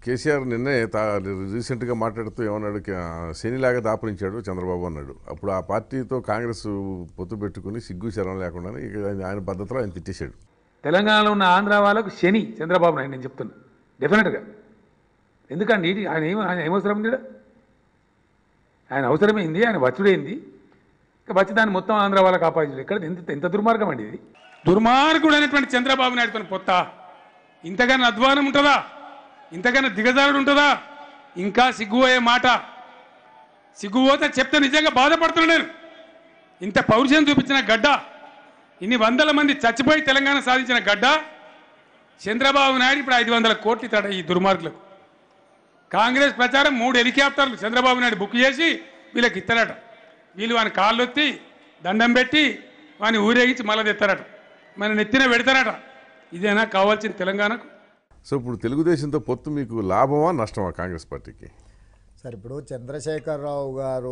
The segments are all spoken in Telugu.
కేసీఆర్ నిన్నే తా రీసెంట్గా మాట్లాడుతూ ఏమన్నాడు కే- శనిలాగా దాపరించాడు చంద్రబాబు అన్నాడు అప్పుడు ఆ పార్టీతో కాంగ్రెస్ పొత్తు పెట్టుకుని సిగ్గు శరం లేకుండా ఇక ఆయన- ఆయన పద్ధతిలో ఆయన తిట్టేశాడు తెలంగాణలో ఉన్న ఆంధ్ర వాళ్ళకు శని చంద్రబాబు నాయుడు నేను చెప్తున్నా డెఫినెట్గా ఎందుకండి ఇది ఆయన ఏం ఆయన ఏమవసరం లేడా ఆయన అవసరమైంది ఆయన వచ్చుడైంది ఇక వచ్చి దాన్ని మొత్తం ఆంధ్ర వాళ్ళకి ఆపాదించడు ఇక్కడ ఎంత ఎంత దుర్మార్గం అండి ఇది దుర్మార్గుడు అనేటువంటి చంద్రబాబు నాయుడుతో పొత్త ఇంతకన్నా అధ్వానం ఉంటుందా ఇంతకన్నా దిగజారుడు ఉంటుందా ఇంకా సిగ్గుపోయే మాట సిగ్గుపోతే చెప్తే నిజంగా బాధపడుతున్నాను నేను ఇంత పౌరుషం చూపించిన గడ్డ ఇన్ని వందల మంది చచ్చిపోయి తెలంగాణ సాధించిన గడ్డ చంద్రబాబు నాయుడు ఇప్పుడు ఐదు వందల కోట్లు ఇస్తాడు ఈ దుర్మార్గులకు కాంగ్రెస్ ప్రచారం మూడు హెలికాప్టర్లు చంద్రబాబు నాయుడు బుక్ చేసి వీళ్ళకి ఇస్తారట వీళ్ళు వాని కాళ్ళు ఎత్తి దండం పెట్టి వాని ఊరేగించి మళ్ళీ తెస్తారట మన నెత్తిన పెడతారట ఇదేనా కావాల్సిన తెలంగాణకు సో ఇప్పుడు తెలుగుదేశంతో పొత్తు మీకు లాభమా నష్టమా కాంగ్రెస్ పార్టీకి సరే ఇప్పుడు చంద్రశేఖరరావు గారు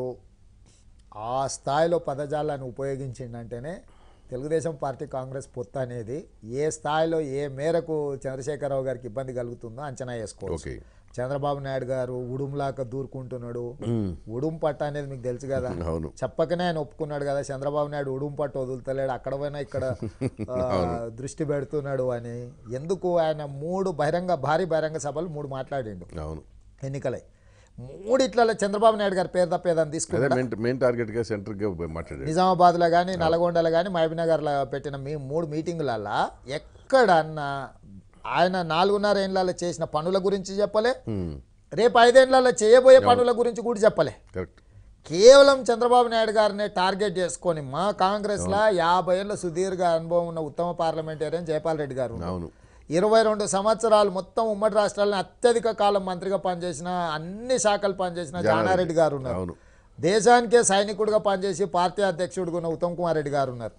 ఆ స్థాయిలో పదజాలాన్ని ఉపయోగించిండంటేనే తెలుగుదేశం పార్టీ కాంగ్రెస్ పొత్తు అనేది ఏ స్థాయిలో ఏ మేరకు చంద్రశేఖరరావు గారికి ఇబ్బంది కలుగుతుందో అంచనా వేసుకోవచ్చు ఓకే చంద్రబాబు నాయుడు గారు ఉడుంలాక దూరుకుంటున్నాడు ఉడుం పట్ట అనేది మీకు తెలుసు కదా అవును చెప్పకనే ఆయన ఒప్పుకున్నాడు కదా చంద్రబాబు నాయుడు ఉడుం పట్టు వదులుతలేడు అక్కడ పోయినా ఇక్కడ ఆ, దృష్టి పెడుతున్నాడు అని ఎందుకు ఆయన మూడు బహిరంగ భారీ బహిరంగ సభలు మూడు మాట్లాడిండు అవును ఎన్నికలై మూడిట్లలో చంద్రబాబు నాయుడు గారి పేరు తప్పేదని అదే తీసుకున్నాడు మెయిన్ మెయిన్ టార్గెట్గా సెంటర్గా మాట్లాడాడు నిజామాబాద్లో కానీ నల్గొండలో కానీ మహబూబ్నగర్లో పెట్టిన మీ మూడు మీటింగులల్లో ఎక్కడన్నా ఆయన నాలుగున్నర ఏళ్ళలో చేసిన పనుల గురించి చెప్పలే రేపు ఐదేళ్లలో చేయబోయే పనుల గురించి కూడా చెప్పలే కరెక్ట్ కేవలం చంద్రబాబు నాయుడు గారిని టార్గెట్ చేసుకొని మా కాంగ్రెస్లో యాభై ఏళ్ళ సుదీర్ఘ అనుభవం ఉన్న ఉత్తమ పార్లమెంటేరియన్ జయపాల్ రెడ్డి గారు ఉన్నారు. అవును ఇరవై రెండు సంవత్సరాలు మొత్తం ఉమ్మడి రాష్ట్రాలను అత్యధిక కాలం మంత్రిగా పనిచేసిన అన్ని శాఖలు పనిచేసిన జానారెడ్డి గారు ఉన్నారు అవును దేశానికే సైనికుడిగా పనిచేసి పార్టీ అధ్యక్షుడిగా ఉన్న ఉత్తమ్ కుమార్ రెడ్డి గారు ఉన్నారు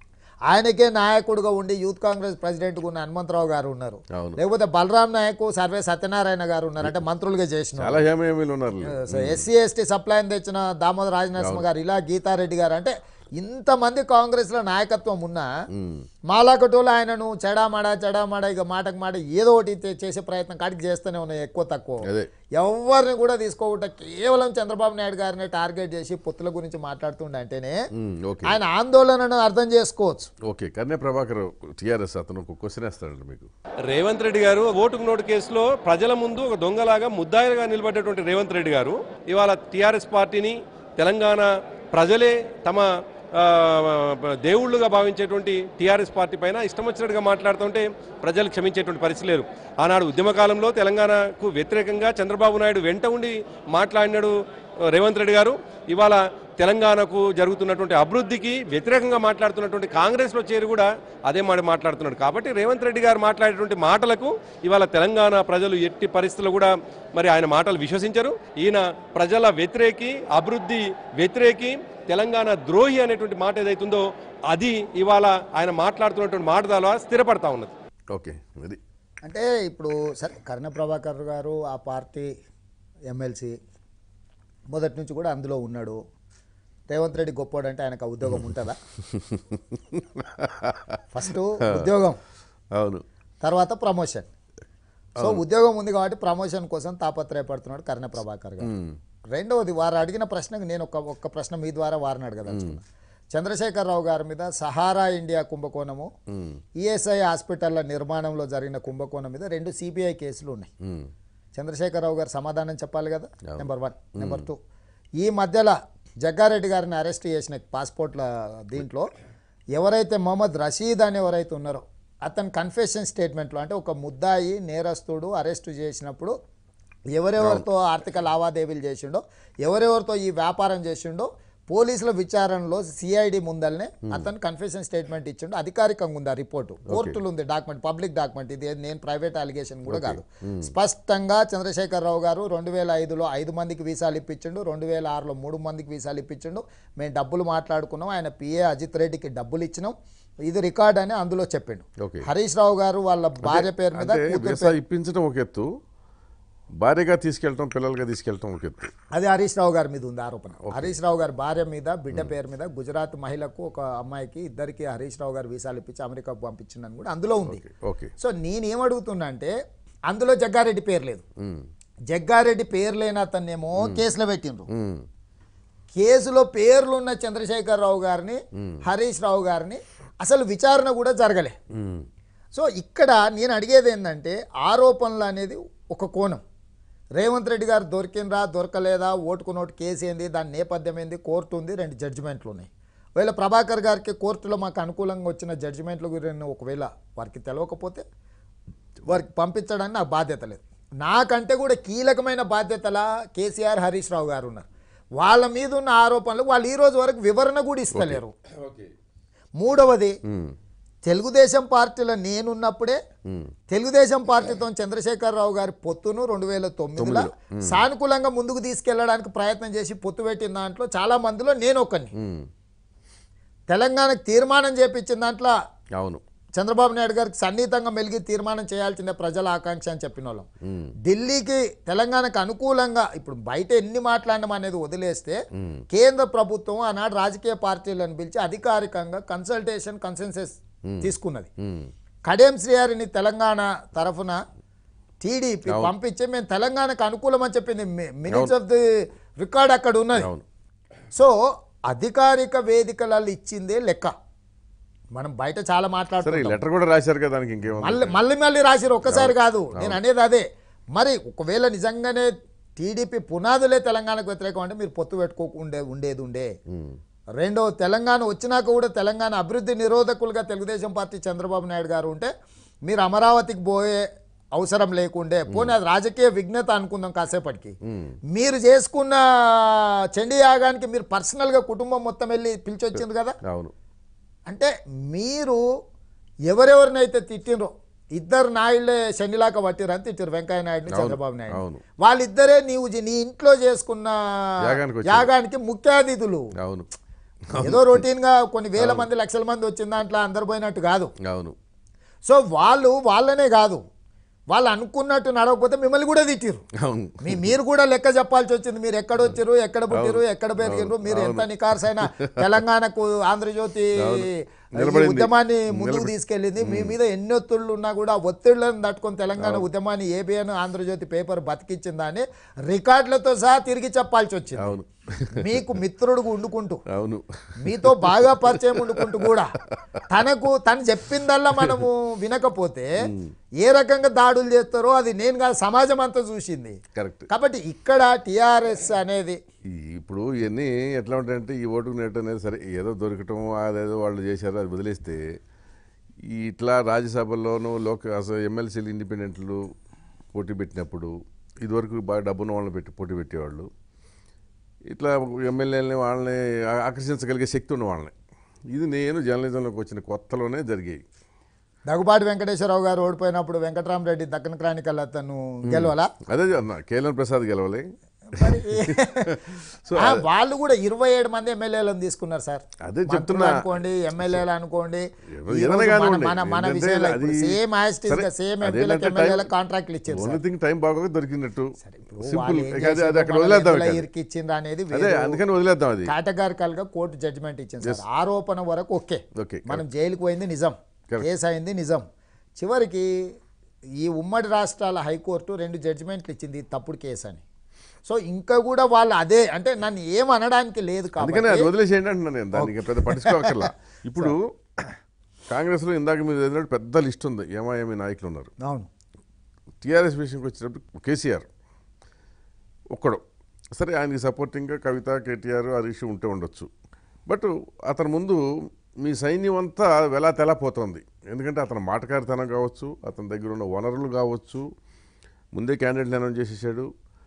ఆయనకే నాయకుడిగా ఉండి యూత్ కాంగ్రెస్ ప్రెసిడెంట్గా ఉన్న హనుమంతరావు గారు ఉన్నారు అవును లేకపోతే బలరాం నాయక్ సర్వే సత్యనారాయణ గారు ఉన్నారు అంటే మంత్రులుగా చేసిన చాలా హేమేమీలు ఉన్నారు సో ఎస్సీ ఎస్టీ సప్లైని తెచ్చిన దామోదర రాజనరసింహ గారు ఇలా గీతారెడ్డి గారు అంటే ఇంతమంది కాంగ్రెస్లో నాయకత్వం ఉన్నా మాలాకటోళ్ళు ఆయనను చెడామాడా చెడామాడా ఇక మాటకు మాట ఏదో ఒకటి తె- చేసే ప్రయత్నం కాడికి చేస్తూనే ఉన్నాయి ఎక్కువ తక్కువ అదే ఎవరిని కూడా తీసుకోకుండా కేవలం చంద్రబాబు నాయుడు గారిని టార్గెట్ చేసి పొత్తుల గురించి మాట్లాడుతుండే అంటేనే ఉమ్, ఓకే ఆయన ఆందోళనను అర్థం చేసుకోవచ్చు ఓకే కన్నే ప్రభాకర్ టీఆర్ఎస్ అతను ఒక క్వశ్చన్ వేస్తాడండి మీకు రేవంత్ రెడ్డి గారు ఓటుకు నోటు కేసులో ప్రజల ముందు ఒక దొంగలాగా ముద్దాయిలుగా నిలబడ్డటువంటి రేవంత్ రెడ్డి గారు ఇవాళ టీఆర్ఎస్ పార్టీని తెలంగాణ ప్రజలే తమ ఆ, దేవుళ్ళుగా భావించేటువంటి టీఆర్ఎస్ పార్టీ పైన ఇష్టం వచ్చినట్టుగా మాట్లాడుతుంటే ప్రజలు క్షమించేటువంటి పరిస్థితి లేరు ఆనాడు ఉద్యమకాలంలో తెలంగాణకు వ్యతిరేకంగా చంద్రబాబు నాయుడు వెంట ఉండి మాట్లాడినాడు రేవంత్ రెడ్డి గారు ఇవాళ తెలంగాణకు జరుగుతున్నటువంటి అభివృద్ధికి వ్యతిరేకంగా మాట్లాడుతున్నటువంటి కాంగ్రెస్లో చేరి కూడా అదే మాట మాట్లాడుతున్నాడు కాబట్టి రేవంత్ రెడ్డి గారు మాట్లాడేటువంటి మాటలకు ఇవాళ తెలంగాణ ప్రజలు ఎట్టి పరిస్థితుల్లో కూడా మరి ఆయన మాటలు విశ్వసించరు ఈయన ప్రజల వ్యతిరేకి అభివృద్ధి వ్యతిరేకి తెలంగాణ ద్రోహి అనేటువంటి మాట ఏదైతుందో అది ఇవాళ ఆయన మాట్లాడుతున్నటువంటి మాట ద్వారా స్థిరపడతా ఉన్నది ఓకే అది అంటే ఇప్పుడు సరే కర్ణ ప్రభాకర్ గారు ఆ పార్టీ ఎమ్మెల్సీ మొదటి నుంచి కూడా అందులో ఉన్నాడు రేవంత్ రెడ్డి గొప్పోడు అంటే ఆయనకు ఆ ఉద్యోగం ఉంటుందా ఫస్ట్ ఉద్యోగం అవును తర్వాత ప్రమోషన్ సో ఉద్యోగం ఉంది కాబట్టి ప్రమోషన్ కోసం తాపత్రయపడుతున్నాడు కర్ణ ప్రభాకర్ గారు రెండవది వారు అడిగిన ప్రశ్నకు నేను ఒక ఒక్క ప్రశ్న మీ ద్వారా వారిని అడగదలుచుకున్నా చంద్రశేఖరరావు గారి మీద సహారా ఇండియా కుంభకోణము ఈఎస్ఐ హాస్పిటల్ల నిర్మాణంలో జరిగిన కుంభకోణం మీద రెండు సిబిఐ కేసులు ఉన్నాయి ఉమ్, చంద్రశేఖరరావు గారు సమాధానం చెప్పాలి కదా నెంబర్ వన్ నెంబర్ టూ ఈ మధ్యలో జగ్గారెడ్డి గారిని అరెస్ట్ చేసిన పాస్పోర్ట్ల దీంట్లో ఎవరైతే మొహమ్మద్ రషీద్ అని ఎవరైతే ఉన్నారో అతని కన్ఫెషన్ స్టేట్మెంట్లో అంటే ఒక ముద్దాయి నేరస్తుడు అరెస్ట్ చేసినప్పుడు ఎవరెవరితో ఆర్థిక లావాదేవీలు చేసిండో ఎవరెవరితో ఈ వ్యాపారం చేసిండో పోలీసుల విచారణలో సిఐడి ముందల్నే అతను కన్ఫెషన్ స్టేట్మెంట్ ఇచ్చిండు అధికారికంగా ఉంది ఆ రిపోర్టు కోర్టులు ఉంది డాక్యుమెంట్ పబ్లిక్ డాక్యుమెంట్ ఇది నేను ప్రైవేట్ అలిగేషన్ కూడా కాదు స్పష్టంగా చంద్రశేఖరరావు గారు రెండు వేల ఐదులో ఐదు మందికి వీసాలు ఇప్పించిండు రెండు వేల ఆరులో మూడు మందికి వీసాలు ఇప్పించిండు మేము డబ్బులు మాట్లాడుకున్నాం ఆయన పిఏ అజిత్ రెడ్డికి డబ్బులు ఇచ్చినాం ఇది రికార్డ్ అని అందులో చెప్పిండు ఓకే హరీష్ రావు గారు వాళ్ళ భార్య పేరు మీద అంటే కూతురు వీసా ఇప్పించడం ఒక ఎత్తు భార్యగా తీసుకెళ్ళటం పిల్లలుగా తీసుకెళ్ళటం ఒక ఎత్తు అది హరీష్ రావు గారి మీద ఉంది ఆరోపణ హరీష్ రావు గారి భార్య మీద బిడ్డ పేరు మీద గుజరాత్ మహిళకు ఒక అమ్మాయికి ఇద్దరికి హరీష్ రావు గారు వీసాలు ఇప్పించి అమెరికాకు పంపించిందని కూడా అందులో ఉంది ఓకే సో నేనేమడుగుతున్నా అంటే అందులో జగ్గారెడ్డి పేరు లేదు ఉమ్, జగ్గారెడ్డి పేరు లేని అతన్నేమో కేసులో పెట్టిండ్రు ఉమ్, కేసులో పేర్లున్న చంద్రశేఖర్ రావు గారిని హరీష్ రావు గారిని అసలు విచారణ కూడా జరగలే ఉమ్, సో ఇక్కడ నేను అడిగేది ఏంటంటే ఆరోపణలు అనేది ఒక కోణం రేవంత్ రెడ్డి గారు దొరికినరా దొరకలేదా ఓటుకు నోటు కేసు ఏంది దాని నేపథ్యం ఏంది కోర్టు ఉంది రెండు జడ్జిమెంట్లు ఉన్నాయి ఒకవేళ ప్రభాకర్ గారికి కోర్టులో మాకు అనుకూలంగా వచ్చిన జడ్జిమెంట్ల గురించి ఒకవేళ వారికి తెలవకపోతే వారికి పంపించడానికి నాకు బాధ్యత లేదు నాకంటే కూడా కీలకమైన బాధ్యతలా కేసీఆర్ హరీష్ రావు గారు ఉన్నారు వాళ్ళ మీద ఉన్న ఆరోపణలు వాళ్ళు ఈ రోజు వరకు వివరణ కూడా ఇస్తలేరు మూడవది ఉమ్, తెలుగుదేశం పార్టీలో నేనున్నప్పుడే ఉమ్, తెలుగుదేశం పార్టీతో చంద్రశేఖరరావు గారి పొత్తును రెండు వేల తొమ్మిదిలో సానుకూలంగా ముందుకు తీసుకెళ్లడానికి ప్రయత్నం చేసి పొత్తు పెట్టిన దాంట్లో చాలా మందిలో నేను ఒకరిని ఉమ్, తెలంగాణకు తీర్మానం చేపించిన దాంట్లో అవును చంద్రబాబు నాయుడు గారికి సన్నిహితంగా మెలిగి తీర్మానం చేయాల్సిందే ప్రజల ఆకాంక్ష అని చెప్పిన వాళ్ళం ఉమ్, ఢిల్లీకి తెలంగాణకు అనుకూలంగా ఇప్పుడు బయట ఎన్ని మాట్లాడడం అనేది వదిలేస్తే ఉమ్, కేంద్ర ప్రభుత్వం ఆనాడు రాజకీయ పార్టీలను పిలిచి అధికారికంగా కన్సల్టేషన్ కన్సెన్సెస్ తీసుకున్నది ఉమ్, కడేం శ్రీహారిని తెలంగాణ తరఫున టీడీపీ పంపించి మేము తెలంగాణకు అనుకూలం అని చెప్పింది మినిట్స్ ఆఫ్ ది రికార్డ్ అక్కడ ఉన్నది అవును సో అధికారిక వేదికలలో ఇచ్చిందే లెక్క మనం బయట చాలా సరే ఈ మాట్లాడుతున్నాం లెటర్ కూడా రాశారు కదా దానికి ఇంకేమో మళ్ళీ మళ్ళీ మళ్ళీ రాసిరు ఒక్కసారి కాదు నేను అనేది అదే మరి ఒకవేళ నిజంగానే టీడీపీ పునాదులే తెలంగాణకు వ్యతిరేకం అంటే మీరు పొత్తు పెట్టుకోకుండే ఉండేది ఉండే ఉమ్, రెండో తెలంగాణ వచ్చినాక కూడా తెలంగాణ అభివృద్ధి నిరోధకులుగా తెలుగుదేశం పార్టీ చంద్రబాబు నాయుడు గారు ఉంటే మీరు అమరావతికి పోయే అవసరం లేకుండే పోనీ అది రాజకీయ విఘ్నత అనుకుందాం కాసేపటికి ఉమ్, మీరు చేసుకున్న చండీ యాగానికి మీరు పర్సనల్గా కుటుంబం మొత్తం వెళ్ళి పిలిచొచ్చింది కదా అవును అంటే మీరు ఎవరెవరినైతే తిట్టినరో ఇద్దరు నాయుళ్ళే శనిలాక పట్టిరని తిట్టారు వెంకయ్య నాయుడు చంద్రబాబు నాయుడు అవును. వాళ్ళిద్దరే నీవు జీ- నీ ఇంట్లో చేసుకున్న యాగానికి వచ్చారు. యాగానికి ముఖ్య అతిథులు అవును ఏదో రొటీన్ గా కొన్ని వేల మంది లక్షల మంది వచ్చిన దాంట్లో అందరు పోయినట్టు కాదు అవును సో వాళ్ళు వాళ్ళనే కాదు వాళ్ళు అనుకున్నట్టు నడవకపోతే మిమ్మల్ని కూడా తిట్టిరు అవును మీ మీరు కూడా లెక్క చెప్పాల్సి వచ్చింది మీరు ఎక్కడ వచ్చారు ఎక్కడ పుట్టిరు ఎక్కడ పెరిగిరు మీరు ఎంత నికార్సైన తెలంగాణకు ఆంధ్రజ్యోతి ఈ నిలబడింది. ఉద్యమాన్ని ముందుకు తీసుకెళ్ళింది మీ మీద ఎన్ని ఒత్తిళ్ళు ఉన్నా కూడా ఆ ఒత్తిళ్లను తట్టుకొని తెలంగాణ ఉద్యమాన్ని ఏబిఎన్ ఆంధ్రజ్యోతి పేపర్ బతికించిందని రికార్డులతో సహా తిరిగి చెప్పాల్సి వచ్చింది అవును మీకు మిత్రుడు ఉండుకుంటూ అవును మీతో బాగా పరిచయం ఉండుకుంటూ కూడా తనకు తను చెప్పిందల్లా మనము వినకపోతే ఏ రకంగా దాడులు చేస్తారో అది నేను కాదు సమాజం అంతా చూసింది కరెక్ట్ కాబట్టి ఇక్కడ టిఆర్ఎస్ అనేది ఈ ఇప్పుడు ఇవన్నీ ఎట్లా ఉంటాయంటే ఈ ఓటుకు నేట్ అనేది సరే ఏదో దొరకటం అదేదో వాళ్ళు చేశారు అది వదిలేస్తే ఈ ఇట్లా రాజ్యసభల్లోనూ లోక అసలు ఎమ్మెల్సీలు ఇండిపెండెంట్లు పోటీ పెట్టినప్పుడు ఇదివరకు బాగా డబ్బున్న వాళ్ళని పెట్టి పోటీ పెట్టేవాళ్ళు ఇట్లా ఎమ్మెల్యేలని వాళ్ళని ఆ- ఆకర్షించగలిగే శక్తి ఉన్న వాళ్ళని ఇది నేను జర్నలిజంలోకి వచ్చిన కొత్తలోనే జరిగాయి దగ్గుబాటి వెంకటేశ్వరరావు గారు ఓడిపోయినప్పుడు వెంకటరామరెడ్డి దక్కన క్రానికల్ అతను గెలవాలా అదే అన్న కేఎల్ఎన్ ప్రసాద్ గెలవాలి మరి సో ఆ, వాళ్ళు కూడా ఇరవై ఏడు మంది ఎమ్మెల్యేలను తీసుకున్నారు సార్ అదే మంత్రులు చెప్తున్నా. అనుకోండి ఎమ్మెల్యేలు అనుకోండి ఏదో- ఈ ఏదైనా రోజు మన- కానివ్వండి. మన మన ఏంటంటే విషయంలో అది- సేమ్ యాస్టిస్ సరే, సేమ్ అదేంటంటే ఎంపీలకు టైం- ఎమ్మెల్యేలకు కాంట్రాక్ట్లు ఇచ్చారు సార్ ఓన్లీ థింగ్ టైం బాగోక దొరికినట్టు ఇప్పుడు సింపుల్ వాళ్ళు ఏం ఇక అది అది చేసిండ్రో అక్కడ మనం వదిలేద్దాం ఎందులో ఇక అది. ఇరికిచ్చిండ్రు అనేది అదే వేరు. అందుకని వదిలేద్దాం అది కేటగారికల్ గా కోర్టు జడ్జిమెంట్ ఇచ్చింది సార్ ఆరోపణ వరకు ఓకే ఓకే మనం జైలుకు పోయింది నిజం Correct. కేసు అయింది నిజం చివరికి ఈ ఉమ్మడి రాష్ట్రాల హైకోర్టు రెండు జడ్జిమెంట్లు ఇచ్చింది ఇది తప్పుడు కేసు అని సో ఇంకా కూడా వాళ్ళు అదే అంటే నన్ను ఏం అనడానికి లేదు అందుకని అది కాబట్టి వదిలేసేయండి అంటున్నాను నేను దానికి ఇక పెద్ద పట్టించుకోకర్లా ఇప్పుడు కాంగ్రెస్లో ఇందాక మీరు చదివినట్టు పెద్ద లిస్ట్ ఉంది ఏమాయేమి నాయకులు ఉన్నారు అవును టీఆర్ఎస్ విషయంకి వచ్చినప్పుడు కేసీఆర్ ఒక్కడు సరే ఆయనకి సపోర్టింగ్గా కవిత కేటీఆర్ హరీష్ ఉంటే ఉండొచ్చు బట్ అతని ముందు మీ సైన్యం అంతా వెలా తెలపోతుంది ఎందుకంటే అతని మాటకారితనం కావచ్చు అతని దగ్గర ఉన్న వనరులు కావచ్చు ముందే క్యాండిడేట్లు అనౌన్స్ చేసేసాడు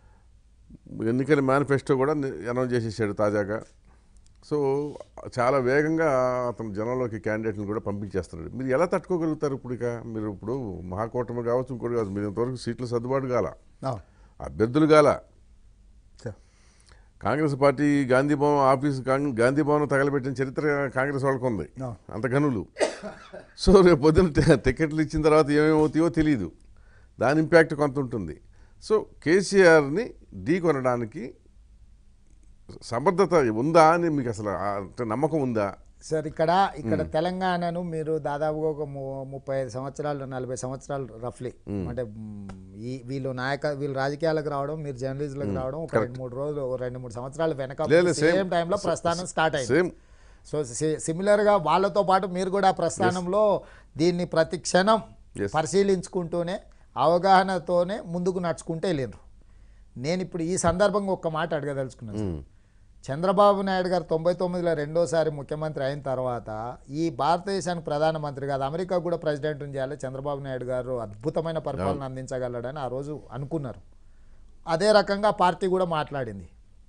ఎన్నికల మేనిఫెస్టో కూడా అనౌన్స్ చేసేసాడు తాజాగా సో చాలా వేగంగా అతను జనంలోకి క్యాండిడేట్ని కూడా పంపించేస్తున్నాడు మీరు ఎలా తట్టుకోగలుగుతారు ఇప్పుడు ఇక మీరు ఇప్పుడు మహాకూటమి కావచ్చు ఇంకోటి కావచ్చు మీరు ఇంతవరకు సీట్లు సర్దుబాటు కాల అవును అభ్యర్థులు కాల sir. Congress party Gandhi Bhavan office కాంగ్- గాంధీ భవన్ తగలబెట్టిన చరిత్ర కాంగ్రెస్ వాళ్ళకు ఉంది అవును. అంత గనులు సో రేపు పొద్దున్న టి- టికెట్లు ఇచ్చిన తర్వాత ఏమేమవుతాయో తెలియదు దాని ఇంపాక్ట్ కొంత ఉంటుంది సో కేసీఆర్ని ఢీ కొనడానికి సమర్థత ఉందా అని మీకు అసలు ఆ- అంటే నమ్మకం ఉందా సార్ ఇక్కడ ఇక్కడ తెలంగాణను మీరు దాదాపుగా ఒక ము- ముప్పై ఐదు సంవత్సరాలు నలభై సంవత్సరాలు రఫ్లీ అంటే మ్, ఈ వీళ్ళు నాయక వీళ్ళు రాజకీయాలకు రావడం మీరు జర్నలిస్టులకు రావడం ఒక రెండు మూడు రోజులు ఓ రెండు మూడు సంవత్సరాలు వెనక లేదు, లేదు, same. సేమ్ టైంలో ప్రస్థానం స్టార్ట్ అయింది సేమ్ సో సి- సిమిలర్గా వాళ్ళతో పాటు మీరు కూడా ఆ ప్రస్థానంలో దీన్ని ప్రతి క్షణం Yes. పరిశీలించుకుంటూనే అవగాహనతోనే ముందుకు నడుచుకుంటూ వెళ్ళిండ్రు నేను ఇప్పుడు ఈ సందర్భంగా ఒక్క మాట అడగదలుచుకున్నాను సార్. చంద్రబాబు నాయుడు గారు తొంభై తొమ్మిదిలో రెండోసారి ముఖ్యమంత్రి అయిన తర్వాత ఈ భారతదేశానికి ప్రధానమంత్రి కాదు అమెరికా కూడా ప్రెసిడెంట్ చేయాలి చంద్రబాబు నాయుడు గారు అద్భుతమైన పరిపాలన అందించగలడని ఆ రోజు అనుకున్నారు అదే రకంగా పార్టీ కూడా మాట్లాడింది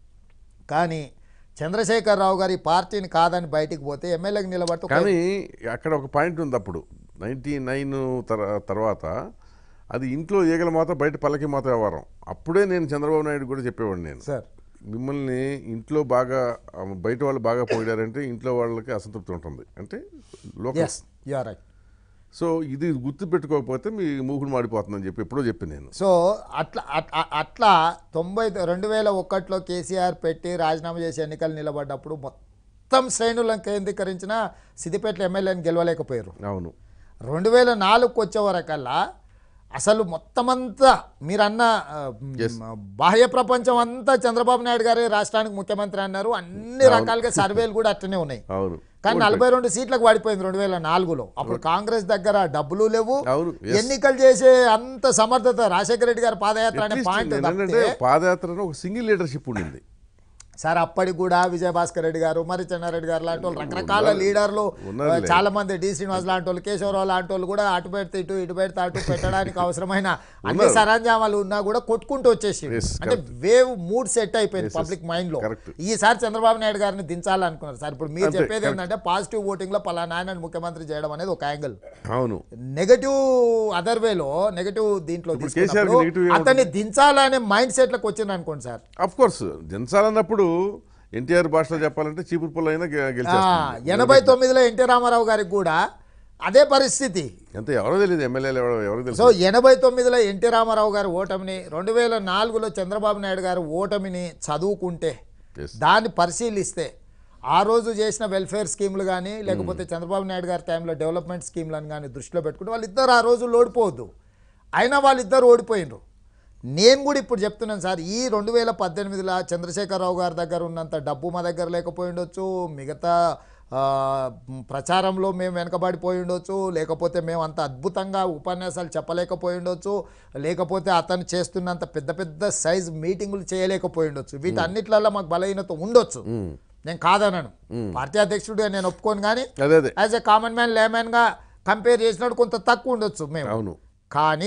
కానీ చంద్రశేఖరరావు గారు ఈ పార్టీని కాదని బయటికి పోతే ఎమ్మెల్యేకి నిలబడుతూ ఒక- కానీ అక్కడ ఒక పాయింట్ ఉంది అప్పుడు నైంటీ నైన్ తర్వాత అది ఇంట్లో ఈగల మాత బయట పల్లకి మాత వ్యవహారం అప్పుడే నేను చంద్రబాబు నాయుడు కూడా చెప్పేవాడిని నేను సార్ మిమ్మల్ని ఇంట్లో బాగా ఆ, బయట వాళ్ళు బాగా పోయారంటే ఇంట్లో వాళ్ళకి అసంతృప్తి ఉంటుంది అంటే local S U R right so ఇది గుర్తు పెట్టుకోకపోతే మీ మూకుడు మాడిపోతుందని చెప్పి ఎప్పుడో చెప్పి నేను సో అట్లా అట్- అ- అట్లా తొంభై రెండు వేల ఒకటిలో కేసీఆర్ పెట్టి రాజీనామా చేసి ఎన్నికలు నిలబడ్డప్పుడు మొత్తం శ్రేణులను కేంద్రీకరించిన సిద్దిపేట ఎమ్మెల్యేని గెలవలేకపోయారు అవును రెండు వేల నాలుగుకి వచ్చే వరకల్లా అసలు మొత్తం అంతా మీరన్న ఆ, మ్, బాహ్య ప్రపంచం అంతా చంద్రబాబు నాయుడు గారే రాష్ట్రానికి ముఖ్యమంత్రి అన్నారు అన్ని రకాలుగా సర్వేలు కూడా అట్లనే ఉన్నాయి అవును కానీ నలభై రెండు సీట్లకు పడిపోయింది రెండు వేల నాలుగులో అప్పుడు కాంగ్రెస్ దగ్గర డబ్బులు లేవు అవును, yes. ఎన్నికలు చేసే అంత సమర్థత రాజశేఖర రెడ్డి గారి పాదయాత్ర అనే At least పాయింట్ ఏంటంటే పాదయాత్రలో ఒక సింగిల్ లీడర్షిప్ ఉండింది సార్ అప్పటికి కూడా విజయభాస్కర్ రెడ్డి గారు మరి చెన్నారెడ్డి గారు లాంటి వాళ్ళు రకరకాల లీడర్లు ఉన్నారులే. చాలా మంది డి శ్రీనివాస్ లాంటి వాళ్ళు కేశవరావు లాంటి వాళ్ళు కూడా అటు పెడితే ఇటు ఇటు పెడితే అటు పెట్టడానికి అవసరమైన అన్ని సరంజామాలు ఉన్నా కూడా కొట్టుకుంటూ వచ్చేసి Yes, అంటే వేవ్ మూడ్ సెట్ అయిపోయింది పబ్లిక్ మైండ్ లో correct. ఈసారి చంద్రబాబు నాయుడు గారిని దించాలనుకున్నారు సార్ ఇప్పుడు మీరు అంతే, చెప్పేది correct. ఏంటంటే పాజిటివ్ ఓటింగ్ లో పలానా ఆయనను ముఖ్యమంత్రి చేయడం అనేది ఒక యాంగిల్ అవును నెగటివ్ అదర్ వేలో నెగటివ్ దీంట్లో ఇప్పుడు తీసుకున్నప్పుడు కేసీఆర్కి negative ఏముంటుంది? అతన్ని దించాలనే మైండ్ సెట్ లకు వచ్చింది అనుకోండి సార్ అఫ్ కోర్స్ దించాలన్నప్పుడు ఎన్టీఆర్ భాషలో చెప్పాలంటే చీపురు పుల్ల అయినా గె- ఆ, గెలిచేస్తుంది ఎనభై తొమ్మిదిలో ఎన్టీ రామారావు గారికి కూడా అదే పరిస్థితి అంతే ఎవరో తెలియదు ఎమ్మెల్యేలు ఎవరో ఎవరికి సో తెలుసు ఎనభై తొమ్మిదిలో ఎన్టీ రామారావు గారి ఓటమిని రెండు వేల నాలుగులో చంద్రబాబు నాయుడు గారు ఓటమిని చదువుకుంటే Yes. దాన్ని పరిశీలిస్తే ఆ రోజు చేసిన వెల్ఫేర్ స్కీములు కానీ లేకపోతే చంద్రబాబు నాయుడు గారి టైంలో డెవలప్మెంట్ స్కీమ్లను కానీ దృష్టిలో పెట్టుకుంటే వాళ్ళిద్దరు ఆ రోజు ఓడిపోవద్దు అయినా వాళ్ళిద్దరు ఓడిపోయినరు నేను కూడా ఇప్పుడు చెప్తున్నాను సార్ ఈ రెండు వేల పద్దెనిమిదిలో చంద్రశేఖరరావు గారి దగ్గర ఉన్నంత డబ్బు మా దగ్గర లేకపోయి ఉండొచ్చు మిగతా ఆ, ప్రచారంలో మేము వెనకబడిపోయి ఉండొచ్చు లేకపోతే మేము అంత అద్భుతంగా ఉపన్యాసాలు చెప్పలేకపోయి ఉండొచ్చు లేకపోతే అతను చేస్తున్నంత పెద్ద పెద్ద సైజ్ మీటింగులు చేయలేకపోయి ఉండొచ్చు వీటన్నిట్లలో మాకు బలహీనత ఉండొచ్చు నేను కాదనను పార్టీ అధ్యక్షుడిగా నేను ఒప్పుకోను కానీ అదే అదే యాజ్ ఎ కామన్ మ్యాన్ లేమెన్గా కంపేర్ చేసినట్టు కొంత తక్కువ ఉండొచ్చు మేము అవును కానీ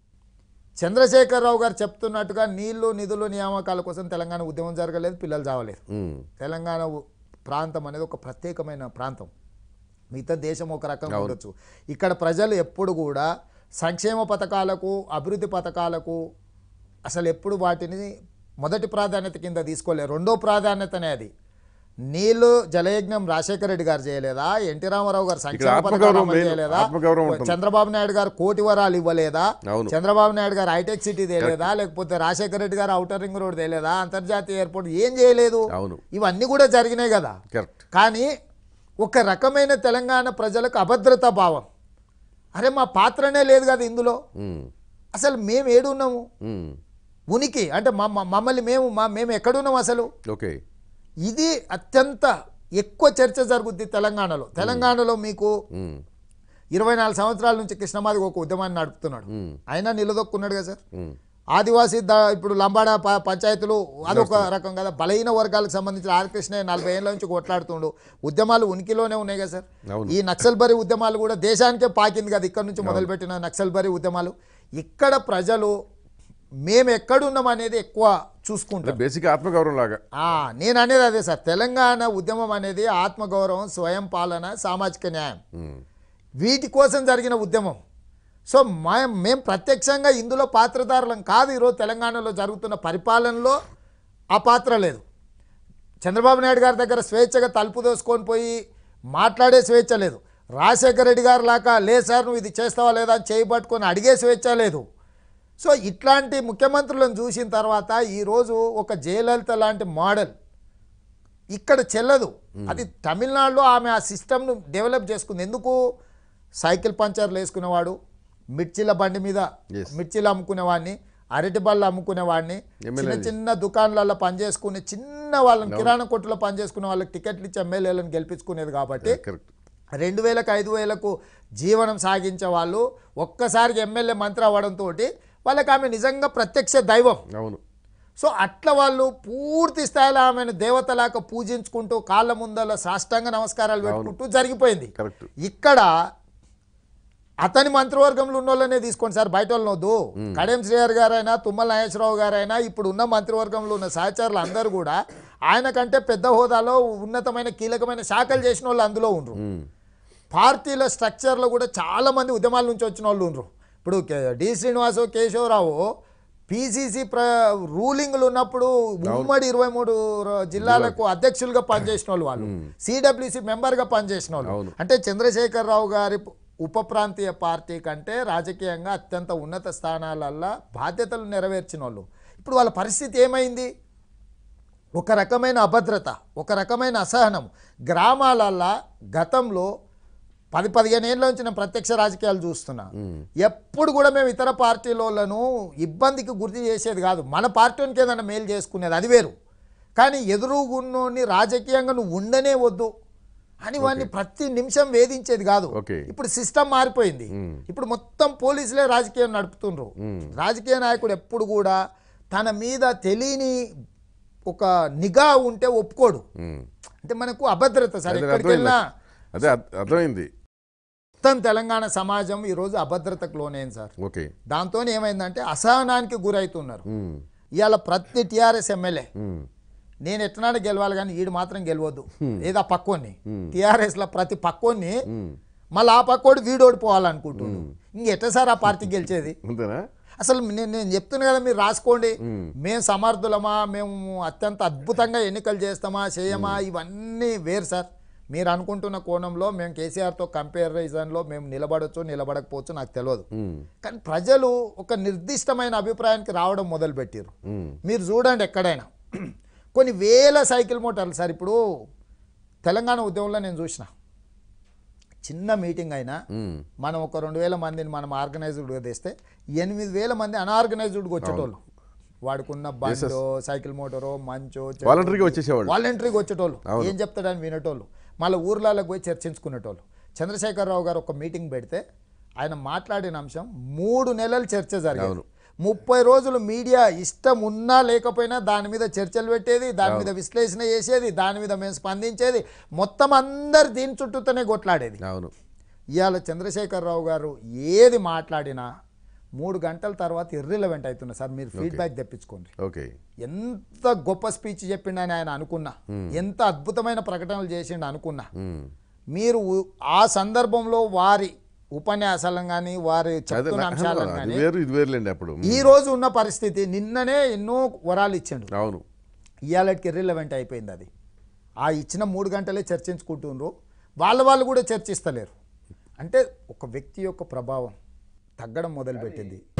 చంద్రశేఖరరావు గారు చెప్తున్నట్టుగా నీళ్లు నిధులు నియామకాల కోసం తెలంగాణ ఉద్యమం జరగలేదు పిల్లలు చావలేదు ఉమ్. తెలంగాణ ఉ- ప్రాంతం అనేది ఒక ప్రత్యేకమైన ప్రాంతం మిగతా దేశం ఒక రకంగా ఉండొచ్చు ఇక్కడ ప్రజలు ఎప్పుడు కూడా సంక్షేమ పథకాలకు అభివృద్ధి పథకాలకు అసలు ఎప్పుడు వాటిని మొదటి ప్రాధాన్యత కింద తీసుకోలేదు రెండో ప్రాధాన్యతనే అది నీళ్లు జలయజ్ఞం రాజశేఖర రెడ్డి గారు చేయలేదా ఎన్టీ రామారావు గారు సంక్షేమ పథకాలు ఆత్మగౌరవం అమలు మెయిన్. చేయలేదా ఆత్మగౌరవం ఉంటుంది. చంద్రబాబు నాయుడు గారు కోటి వరాలు ఇవ్వలేదా అవును. చంద్రబాబు నాయుడు గారు హైటెక్ సిటీ తేలేదా లేకపోతే రాజశేఖర రెడ్డి గారు ఔటర్ రింగ్ రోడ్ తేలేదా అంతర్జాతీయ ఎయిర్పోర్ట్ ఏం చేయలేదు అవును ఇవన్నీ కూడా జరిగినాయి కదా కరెక్ట్ కానీ ఒక రకమైన తెలంగాణ ప్రజలకు అభద్రతా భావం అరే మా పాత్రనే లేదు కదా ఇందులో ఉమ్. అసలు మేము ఏడున్నాము ఉమ్. ఉనికి అంటే మమ్మ- మమ్మల్ని మేము మా మేము ఎక్కడున్నాం అసలు ఓకే ఇది అత్యంత ఎక్కువ చర్చ జరుగుద్ది తెలంగాణలో తెలంగాణలో మీకు ఉమ్. ఇరవై నాలుగు సంవత్సరాల నుంచి కృష్ణమాది ఒక ఉద్యమాన్ని నడుపుతున్నాడు ఉమ్. అయినా నిలదొక్కున్నాడు కదా సార్ ఉమ్. ఆదివాసీ ద- ఇప్పుడు లంబాడ ప- పంచాయతీలు అదొక రకం కదా బలహీన వర్గాలకు సంబంధించిన ఆర్ కృష్ణయ్య నలభై ఏళ్ళ నుంచి కొట్లాడుతుండు ఉద్యమాలు ఉనికిలోనే ఉన్నాయి కదా సార్ అవును. ఈ నక్సల్ బరి ఉద్యమాలు కూడా దేశానికే పాకింది కదా ఇక్కడ నుంచి మొదలుపెట్టిన నక్సల్ బరి ఉద్యమాలు ఇక్కడ ప్రజలు మేము ఎక్కడున్నాం అనేది ఎక్కువ చూసుకుంటాం బేసిక్ ఆత్మగౌరవం లాగా ఆ, నేను అనేది అదే సార్ తెలంగాణ ఉద్యమం అనేది ఆత్మగౌరవం స్వయం పాలన సామాజిక న్యాయం ఉమ్. వీటి కోసం జరిగిన ఉద్యమం సో మా మేము ప్రత్యక్షంగా ఇందులో పాత్రధారులం కాదు ఈరోజు తెలంగాణలో జరుగుతున్న పరిపాలనలో ఆ పాత్ర లేదు చంద్రబాబు నాయుడు గారి దగ్గర స్వేచ్ఛగా తలుపు దోసుకొని పోయి మాట్లాడే స్వేచ్ఛ లేదు రాజశేఖర రెడ్డి గారు లాగా లేదు సార్ నువ్వు ఇది చేస్తావా లేదా అని చేయి పట్టుకొని అడిగే స్వేచ్ఛ లేదు సో ఇట్లాంటి ముఖ్యమంత్రులను చూసిన తర్వాత ఈరోజు ఒక జయలలిత లాంటి మోడల్ ఇక్కడ చెల్లదు అది తమిళనాడులో ఆమె ఆ సిస్టమ్ను డెవలప్ చేసుకుంది ఎందుకు సైకిల్ పంచర్లు వేసుకునేవాడు మిర్చిల బండి మీద Yes. మిర్చిలు అమ్ముకునేవాడిని అరటి బళ్ళు అమ్ముకునేవాడిని చిన్న ఎమ్మెల్యేలు. చిన్న దుకాణాలలో పనిచేసుకునే చిన్న వాళ్ళని కిరాణా కొట్టులో పనిచేసుకునే వాళ్ళకి టికెట్లు ఇచ్చి ఎమ్మెల్యేలను గెలిపించుకునేది కాబట్టి కరెక్ట్ రెండు వేలకు ఐదు వేలకు జీవనం సాగించే వాళ్ళు ఒక్కసారికి ఎమ్మెల్యే మంత్రి అవ్వడంతో వాళ్ళకి ఆమె నిజంగా ప్రత్యక్ష దైవం అవును సో అట్లా వాళ్ళు పూర్తి స్థాయిలో ఆమెను దేవతలాగా పూజించుకుంటూ కాళ్ళ ముందల సాష్టాంగ నమస్కారాలు పెట్టుకుంటూ జరిగిపోయింది కరెక్ట్ ఇక్కడ అతని మంత్రివర్గంలో ఉన్న వాళ్ళనే తీసుకోండి సార్ బయట వాళ్ళని వద్దు కడియం శ్రీహర్ గారైనా తుమ్మల నాగేశ్వరరావు గారైనా ఇప్పుడు ఉన్న మంత్రివర్గంలో ఉన్న సహచరులు అందరూ కూడా ఆయన కంటే పెద్ద హోదాలో ఉన్నతమైన కీలకమైన శాఖలు చేసిన వాళ్ళు అందులో ఉండరు పార్టీల స్ట్రక్చర్లో కూడా చాలా మంది ఉద్యమాల నుంచి వచ్చిన వాళ్ళు ఉండరు ఇప్పుడు K- D Srinivas Keshava Rao PCC ప్ర రూలింగ్లు ఉన్నప్పుడు ఉమ్మడి ఇరవై మూడు ర- జిల్లాలకు అధ్యక్షులుగా పనిచేసిన వాళ్ళు వాళ్ళు సిడబ్ల్యూసి మెంబర్గా పనిచేసిన వాళ్ళు అవును. అంటే చంద్రశేఖరరావు గారి ఉప ప్రాంతీయ పార్టీ కంటే రాజకీయంగా అత్యంత ఉన్నత స్థానాలల్లో బాధ్యతలు నెరవేర్చిన వాళ్ళు ఇప్పుడు వాళ్ళ పరిస్థితి ఏమైంది ఒక రకమైన అభద్రత ఒక రకమైన అసహనం గ్రామాలల్లో గతంలో పది పదిహేను ఏళ్ళ నుంచి నేను ప్రత్యక్ష రాజకీయాలు చూస్తున్నా ఎప్పుడు కూడా మేము ఇతర పార్టీలను ఇబ్బందికి గుర్తు చేసేది కాదు మన పార్టీకి ఏదైనా మేలు చేసుకునేది అది వేరు కానీ ఎదురుగున్నోని రాజకీయంగా నువ్వు ఉండనే వద్దు అని వాడిని ప్రతి నిమిషం వేధించేది కాదు ఓకే. ఇప్పుడు సిస్టమ్ మారిపోయింది ఇప్పుడు మొత్తం పోలీసులే రాజకీయం నడుపుతుండ్రు రాజకీయ నాయకుడు ఎప్పుడు కూడా తన మీద తెలియని ఒక నిఘా ఉంటే ఒప్పుకోడు ఉమ్. అంటే మనకు అభద్రత సార్ అదే ఎక్కడికి వెళ్ళినా అర్థమైంది అదే అర్థ- అర్థమైంది మొత్తం తెలంగాణ సమాజం ఈరోజు అభద్రతకు లోనైంది సార్ ఓకే దాంతో ఏమైందంటే అసహనానికి గురవుతున్నారు ఉమ్. ఇవాళ ప్రతి టీఆర్ఎస్ ఎమ్మెల్యే ఉమ్. నేను ఎట్నాడు గెలవాలి కానీ ఈడు మాత్రం గెలవద్దు ఏదో ఆ పక్కోని టీఆర్ఎస్ లో ప్రతి పక్కోని మళ్ళీ ఆ పక్కోడు వీడు ఓడిపోవాలనుకుంటున్నాడు ఇంకెట్లా సార్ ఆ పార్టీ గెలిచేది అంతేనా అసలు నేను నేను చెప్తున్నా కదా మీరు రాసుకోండి మేము సమర్థులమా మేము అత్యంత అద్భుతంగా ఎన్నికలు చేస్తామా చేయమా ఇవన్నీ వేరు సార్ మీరు అనుకుంటున్న కోణంలో మేము కేసీఆర్తో కంపారిజన్లో మేము నిలబడొచ్చు నిలబడకపోవచ్చు నాకు తెలియదు ఉమ్. కానీ ప్రజలు ఒక నిర్దిష్టమైన అభిప్రాయానికి రావడం మొదలుపెట్టారు ఉమ్. మీరు చూడండి ఎక్కడైనా కొన్ని వేల సైకిల్ మోటార్లు సార్ ఇప్పుడు తెలంగాణ ఉద్యమంలో నేను చూసిన చిన్న మీటింగ్ అయినా ఉమ్. మనం ఒక రెండు వేల మందిని మనం ఆర్గనైజ్డ్గా తెస్తే ఎనిమిది వేల మంది అన్ఆర్గనైజ్డ్గా వచ్చేటోళ్ళు వాడుకున్న బండో సైకిల్ మోటారో మంచో చె- వాలంటరీగా వచ్చేసేవాళ్ళు వాలంటరీకి వచ్చేటోళ్ళు ఏం చెప్తాడని వినేటోళ్ళు మళ్ళీ ఊర్లలోకి పోయి చర్చించుకునేటోళ్ళు చంద్రశేఖరరావు గారు ఒక మీటింగ్ పెడితే ఆయన మాట్లాడిన అంశం మూడు నెలలు చర్చ జరిగింది ముప్పై రోజులు మీడియా ఇష్టం ఉన్నా లేకపోయినా దాని మీద చర్చలు పెట్టేది దాని మీద విశ్లేషణ చేసేది దాని మీద మేము స్పందించేది మొత్తం అందరు దీని చుట్టూతోనే కొట్లాడేది అవును ఇవాళ చంద్రశేఖరరావు గారు ఏది మాట్లాడినా మూడు గంటల తర్వాత ఇర్రిలవెంట్ అవుతున్నా సార్ మీరు ఫీడ్బ్యాక్ తెప్పించుకోండి ఓకే ఎంత గొప్ప స్పీచ్ చెప్పిండని ఆయన అనుకున్నా ఎంత అద్భుతమైన ప్రకటనలు చేసిండు అనుకున్నా ఉమ్. మీరు ఉ- ఆ సందర్భంలో వారి ఉపన్యాసాలను కానీ వారి అదే చెప్తున్న నా- అంశాలను అది కానీ వేరు ఇది వేరులేండి అప్పుడు ఈ రోజు ఉన్న పరిస్థితి నిన్ననే ఎన్నో వరాలు ఇచ్చిండు అవును ఇవాళకి ఇర్రిలవెంట్ అయిపోయింది అది ఆ ఇచ్చిన మూడు గంటలే చర్చించుకుంటుండ్రు వాళ్ళ వాళ్ళు కూడా చర్చిస్తలేరు అంటే ఒక వ్యక్తి యొక్క ప్రభావం తగ్గడం మొదలుపెట్టింది